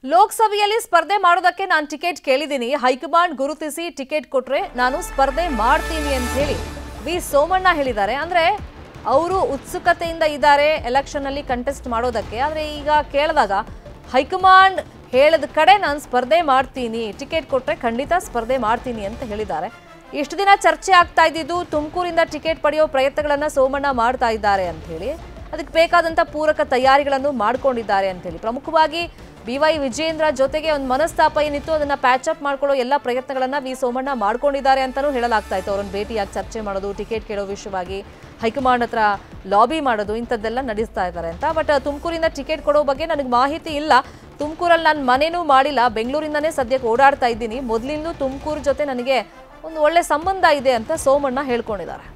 ಲೋಕಸಭೆಯಲ್ಲಿ ಸ್ಪರ್ಧೆ ಮಾಡೋದಕ್ಕೆ ನಾನು ಟಿಕೆಟ್ ಕೇಳಿದ್ದೀನಿ ಹೈಕಮಾಂಡ್ ಗುರುತಿಸಿ ಟಿಕೆಟ್ ಕೊಟ್ರೆ ನಾನು ಸ್ಪರ್ಧೆ ಮಾಡ್ತೀನಿ ಅಂತ ಹೇಳಿ ವಿ ಸೋಮಣ್ಣ ಹೇಳಿದ್ದಾರೆ ಅಂದ್ರೆ ಅವರು ಉತ್ಸುಕತೆಯಿಂದ ಇದ್ದಾರೆ ಎಲೆಕ್ಷನ್ ಅಲ್ಲಿ ಕಂಟೆಸ್ಟ್ ಮಾಡೋದಕ್ಕೆ ಆದ್ರೆ ಈಗ ಕೇಳಿದಾಗ ಹೈಕಮಾಂಡ್ ಹೇಳಿದ ಕಡೆ ನಾನು ಸ್ಪರ್ಧೆ ಮಾಡ್ತೀನಿ ಟಿಕೆಟ್ ಕೊಟ್ರೆ ಖಂಡಿತ ಸ್ಪರ್ಧೆ ಮಾಡ್ತೀನಿ ಅಂತ ಹೇಳಿದ್ದಾರೆ ಇಷ್ಟು ದಿನ ಚರ್ಚೆ ಆಗ್ತಾ ಇದ್ದಿದ್ದು ತುಮಕೂರಿಂದ ಟಿಕೆಟ್ ಪಡೆಯೋ ಪ್ರಯತ್ನಗಳನ್ನ ಸೋಮಣ್ಣ ಮಾಡ್ತಾ ಇದ್ದಾರೆ ಅಂತ ಹೇಳಿ ಅದಕ್ಕೆ ಬೇಕಾದಂತ ಪೂರಕ ತಯಾರಿಗಳನ್ನು ಮಾಡ್ಕೊಂಡಿದ್ದಾರೆ ಅಂತ ಹೇಳಿ ಪ್ರಮುಖವಾಗಿ ಬಿ ವೈ ವಿಜೇಂದ್ರ ಜೊತೆಗೆ ಒಂದು ಮನಸ್ತಾಪ ಏನಿತ್ತು ಅದನ್ನ ಪ್ಯಾಚ್ ಅಪ್ ಮಾಡ್ಕೊಳ್ಳೋ ಎಲ್ಲ ಪ್ರಯತ್ನಗಳನ್ನ ವಿ ಸೋಮಣ್ಣ ಮಾಡ್ಕೊಂಡಿದ್ದಾರೆ ಅಂತಾನೂ ಹೇಳಲಾಗ್ತಾ ಇತ್ತು ಅವ್ರನ್ನ ಭೇಟಿಯಾಗಿ ಚರ್ಚೆ ಮಾಡೋದು ಟಿಕೆಟ್ ಕೇಳೋ ವಿಷಯವಾಗಿ ಹೈಕಮಾಂಡ್ ಹತ್ರ ಲಾಬಿ ಮಾಡೋದು ಇಂಥದ್ದೆಲ್ಲ ನಡೆಸ್ತಾ ಇದ್ದಾರೆ ಅಂತ ಬಟ್ ತುಮಕೂರಿಂದ ಟಿಕೆಟ್ ಕೊಡೋ ಬಗ್ಗೆ ನನಗೆ ಮಾಹಿತಿ ಇಲ್ಲ ತುಮಕೂರಲ್ಲಿ ನಾನು ಮನೇನೂ ಮಾಡಿಲ್ಲ ಬೆಂಗಳೂರಿಂದನೇ ಸದ್ಯಕ್ಕೆ ಓಡಾಡ್ತಾ ಇದ್ದೀನಿ ಮೊದಲಿಂದಲೂ ತುಮಕೂರು ಜೊತೆ ನನಗೆ ಒಂದು ಒಳ್ಳೆ ಸಂಬಂಧ ಇದೆ ಅಂತ ಸೋಮಣ್ಣ ಹೇಳ್ಕೊಂಡಿದ್ದಾರೆ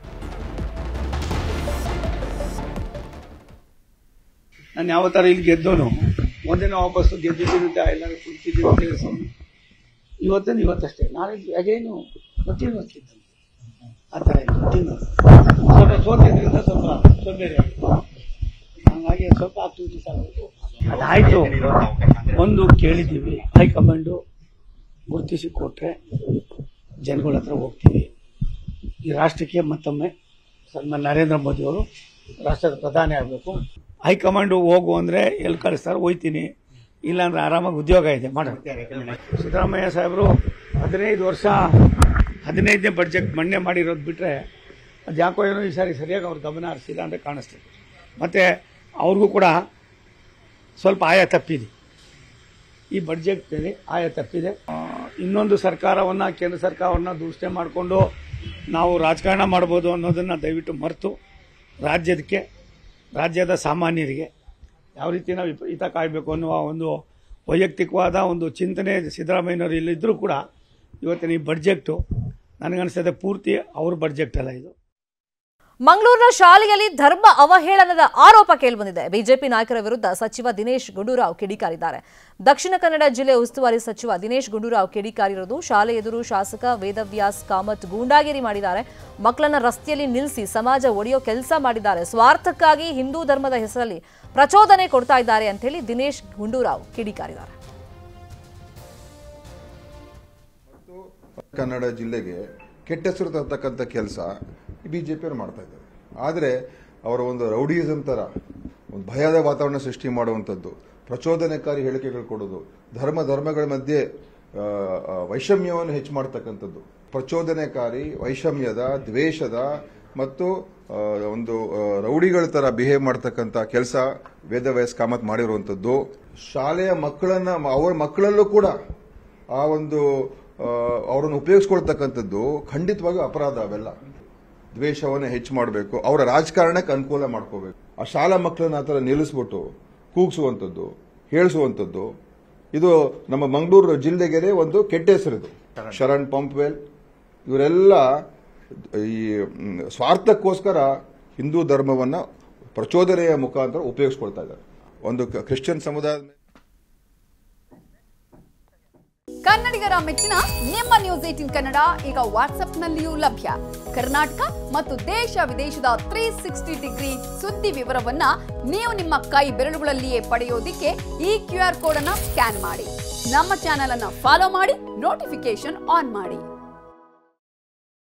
ನಾನು ಯಾವ ಥರ ಇಲ್ಲಿ ಗೆದ್ದೋನು ಒಂದಿನ ವಾಪಸ್ಸು ಗೆದ್ದಿದ್ದಿರುತ್ತೆ ಎಲ್ಲರೂ ಕುಳಿತಿದ್ದೀನಿ ಸ್ವಾಮಿ ಇವತ್ತೇನು ಇವತ್ತಷ್ಟೇ ನಾಳೆ ಅಗೇನು ಮತ್ತೇನು ಬರ್ತಿದ್ದಂತೆ ಆ ಥರ ಇಲ್ಲ ಮತ್ತೇನು ಸ್ವಲ್ಪ ಸೋತಿದ್ರಿಂದ ಸ್ವಲ್ಪ ತೊಂದರೆ ಹಂಗಾಗಿ ಸ್ವಲ್ಪ ಆಗ್ತಿತ್ತು ಸಾಕು ಅದಾಯಿತು ಒಂದು ಕೇಳಿದ್ದೀವಿ ಹೈಕಮಾಂಡು ಗುರುತಿಸಿ ಕೊಟ್ಟರೆ ಜನಗಳ ಹತ್ರ ಹೋಗ್ತೀವಿ ಈ ರಾಷ್ಟ್ರಕ್ಕೆ ಮತ್ತೊಮ್ಮೆ ಸನ್ಮಾನ್ಯ ನರೇಂದ್ರ ಮೋದಿಯವರು ರಾಷ್ಟ್ರದ ಪ್ರಧಾನಿ ಆಗಬೇಕು ಹೈಕಮಾಂಡು ಹೋಗು ಅಂದರೆ ಎಲ್ಲಿ ಕಳಿಸ್ತಾರೆ ಹೋಯ್ತೀನಿ ಇಲ್ಲಾಂದ್ರೆ ಆರಾಮಾಗಿ ಉದ್ಯೋಗ ಇದೆ ಮಾಡ ಸಿದ್ದರಾಮಯ್ಯ ಸಾಹೇಬರು ಹದಿನೈದು ವರ್ಷ ಹದಿನೈದನೇ ಬಡ್ಜೆಟ್ ಮಣ್ಣೆ ಮಾಡಿರೋದು ಬಿಟ್ಟರೆ ಅದು ಯಾಕೋ ಏನೋ ಈ ಸಾರಿ ಸರಿಯಾಗಿ ಅವ್ರ ಗಮನ ಹರಿಸಿಲ್ಲ ಅಂತ ಕಾಣಿಸ್ತದೆ ಮತ್ತು ಅವ್ರಿಗೂ ಕೂಡ ಸ್ವಲ್ಪ ಆಯ ತಪ್ಪಿದೆ ಈ ಬಡ್ಜೆಟ್ನಲ್ಲಿ ಆಯ ತಪ್ಪಿದೆ ಆ, ಇನ್ನೊಂದು ಸರ್ಕಾರವನ್ನು ಕೇಂದ್ರ ಸರ್ಕಾರವನ್ನು ದೂಷಣೆ ಮಾಡಿಕೊಂಡು ನಾವು ರಾಜಕಾರಣ ಮಾಡ್ಬೋದು ಅನ್ನೋದನ್ನು ದಯವಿಟ್ಟು ಮರೆತು ರಾಜ್ಯದಕ್ಕೆ ರಾಜ್ಯದ ಸಾಮಾನ್ಯರಿಗೆ ಯಾವ ರೀತಿ ನಾವು ವಿಪ- ಹಿತ ಕಾಯಬೇಕು ಅನ್ನುವ ಒಂದು ವೈಯಕ್ತಿಕವಾದ ಒಂದು ಚಿಂತನೆ ಸಿದ್ದರಾಮಯ್ಯನವರು ಇಲ್ಲಿದ್ದರೂ ಕೂಡ ಇವತ್ತಿನ ಈ ಬಡ್ಜೆಕ್ಟು ನನಗನ್ನಿಸ್ತದೆ ಪೂರ್ತಿ ಅವ್ರ ಬಡ್ಜೆಟ್ ಅಲ್ಲ ಇದು ಮಂಗಳೂರಿನ ಶಾಲೆಯಲ್ಲಿ ಧರ್ಮ ಅವಹೇಳನದ ಆರೋಪ ಕೇಳಿಬಂದಿದೆ ಬಿಜೆಪಿ ನಾಯಕರ ವಿರುದ್ಧ ಸಚಿವ ದಿನೇಶ್ ಗುಂಡೂರಾವ್ ಕಿಡಿಕಾರಿದ್ದಾರೆ ದಕ್ಷಿಣ ಕನ್ನಡ ಜಿಲ್ಲೆ ಉಸ್ತುವಾರಿ ಸಚಿವ ದಿನೇಶ್ ಗುಂಡೂರಾವ್ ಕಿಡಿಕಾರಿರೋದು ಶಾಲೆ ಎದುರು ಶಾಸಕ ವೇದವ್ಯಾಸ್ ಕಾಮತ್ ಗೂಂಡಾಗಿರಿ ಮಾಡಿದ್ದಾರೆ ಮಕ್ಕಳನ್ನ ರಸ್ತೆಯಲ್ಲಿ ನಿಲ್ಲಿಸಿ ಸಮಾಜ ಒಡೆಯೋ ಕೆಲಸ ಮಾಡಿದ್ದಾರೆ ಸ್ವಾರ್ಥಕ್ಕಾಗಿ ಹಿಂದೂ ಧರ್ಮದ ಹೆಸರಲ್ಲಿ ಪ್ರಚೋದನೆ ಕೊಡ್ತಾ ಇದ್ದಾರೆ ಅಂತ ಹೇಳಿ ದಿನೇಶ್ ಗುಂಡೂರಾವ್ ಕಿಡಿಕಾರಿದ್ದಾರೆ ಕನ್ನಡ ಜಿಲ್ಲೆಗೆ ಕೆಟ್ಟ ಹೆಸರು ತರ್ತಕ್ಕಂಥ ಕೆಲಸ ಬಿ ಜೆ ಪಿಯವರು ಮಾಡ್ತಾ ಇದ್ದಾರೆ ಆದರೆ ಅವರ ಒಂದು ರೌಡಿಯಿಸಂ ಥರ ಒಂದು ಭಯದ ವಾತಾವರಣ ಸೃಷ್ಟಿ ಮಾಡುವಂಥದ್ದು ಪ್ರಚೋದನಕಾರಿ ಹೇಳಿಕೆಗಳು ಕೊಡೋದು ಧರ್ಮ ಧರ್ಮಗಳ ಮಧ್ಯೆ ಆ, ಆ, ವೈಷಮ್ಯವನ್ನು ಹೆಚ್ಚು ಮಾಡ್ತಕ್ಕಂಥದ್ದು ಪ್ರಚೋದನಕಾರಿ ವೈಷಮ್ಯದ ದ್ವೇಷದ ಮತ್ತು ಆ, ಒಂದು ಆ, ರೌಡಿಗಳ ತರ ಬಿಹೇವ್ ಮಾಡ್ತಕ್ಕಂಥ ಕೆಲಸ ವೇದವ್ಯಾಸ್ ಕಾಮತ್ ಮಾಡಿರುವಂಥದ್ದು ಶಾಲೆಯ ಮಕ್ಕಳನ್ನ ಅವರ ಮಕ್ಕಳಲ್ಲೂ ಕೂಡ ಆ ಒಂದು ಆ, ಅವರನ್ನು ಉಪಯೋಗಿಸ್ಕೊಳ್ತಕ್ಕಂಥದ್ದು ಖಂಡಿತವಾಗಿ ಅಪರಾಧ ಅವೆಲ್ಲ ದ್ವೇಷವನ್ನು ಹೆಚ್ಚು ಮಾಡಬೇಕು ಅವರ ರಾಜಕಾರಣಕ್ಕೆ ಅನುಕೂಲ ಮಾಡ್ಕೋಬೇಕು ಆ ಶಾಲಾ ಮಕ್ಕಳನ್ನ ಆ ಥರ ನಿಲ್ಲಿಸ್ಬಿಟ್ಟು ಕೂಗಿಸುವಂಥದ್ದು ಹೇಳಿಸುವಂಥದ್ದು ಇದು ನಮ್ಮ ಮಂಗಳೂರು ಜಿಲ್ಲೆಗೆ ಒಂದು ಕೆಟ್ಟ ಹೆಸರಿದು ಶರಣ್ ಪಂಪ್ವೆಲ್ ಇವರೆಲ್ಲ ಈ ಮ್, ಸ್ವಾರ್ಥಕ್ಕೋಸ್ಕರ ಹಿಂದೂ ಧರ್ಮವನ್ನ ಪ್ರಚೋದನೆಯ ಮುಖಾಂತರ ಉಪಯೋಗಿಸ್ಕೊಳ್ತಾ ಇದ್ದಾರೆ ಒಂದು ಕ- ಕ್ರಿಶ್ಚಿಯನ್ ಸಮುದಾಯದ ಮೇಲೆ ಕನ್ನಡಿಗರ ಮೆಚ್ಚಿನ ನಿಮ್ಮ ನ್ಯೂಸ್ ಏಟಿನ್ ಕನ್ನಡ ಈಗ ವಾಟ್ಸ್ಆಪ್ನಲ್ಲಿಯೂ ಲಭ್ಯ ಕರ್ನಾಟಕ ಮತ್ತು ದೇಶ ವಿದೇಶದ ತ್ರೀ ಸಿಕ್ಸ್ಟಿ ಡಿಗ್ರಿ ಸುದ್ದಿ ವಿವರವನ್ನ ನೀವು ನಿಮ್ಮ ಕೈ ಬೆರಳುಗಳಲ್ಲಿಯೇ ಪಡೆಯೋದಿಕ್ಕೆ ಈ ಕ್ಯೂ ಆರ್ ಕೋಡ್ ಅನ್ನ ಸ್ಕ್ಯಾನ್ ಮಾಡಿ ನಮ್ಮ ಚಾನೆಲ್ ಅನ್ನ ಫಾಲೋ ಮಾಡಿ ನೋಟಿಫಿಕೇಶನ್ ಆನ್ ಮಾಡಿ